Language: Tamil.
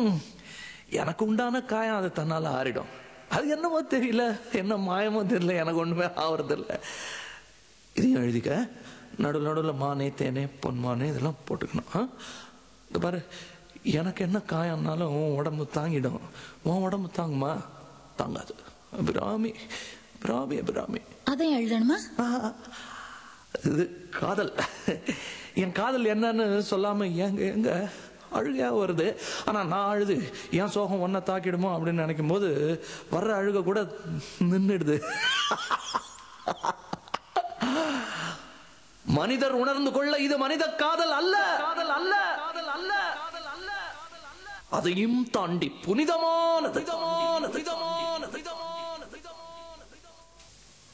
ம், எனக்கு உண்டான காயம் அது தன்னால ஆறிடும் அது என்னமோ தெரியல என்ன மாயமோ தெரியல எனக்கு ஒண்ணுமே ஆவறதில்ல இதையும் எழுதிக்க நடுவில் நடுவில் மானே தேனே பொன்மானே இதெல்லாம் போட்டுக்கணும் ஆ? இந்த பாரு எனக்கு என்ன காயம்னாலும் உன் உடம்பு தாங்கிடும் உன் உடம்பு தாங்குமா தாங்காது அபிராமி அபிராமி அபிராமி அதையும் எழுதணுமா ஆ, இது காதல் என் காதல் என்னன்னு சொல்லாம எங்க எங்க அழுகையா வருது ஆனா நான் அழுது என் சோகம் ஒன்ன தாக்கிடுமோ அப்படின்னு நினைக்கும் போது வர்ற அழுக கூட நின்றுடுது மனிதர் உணர்ந்து கொள்ள இது மனித காதல் அல்ல காதல் அல்ல காதல் அல்ல அதையும் தாண்டி புனிதமானது புனிதமானது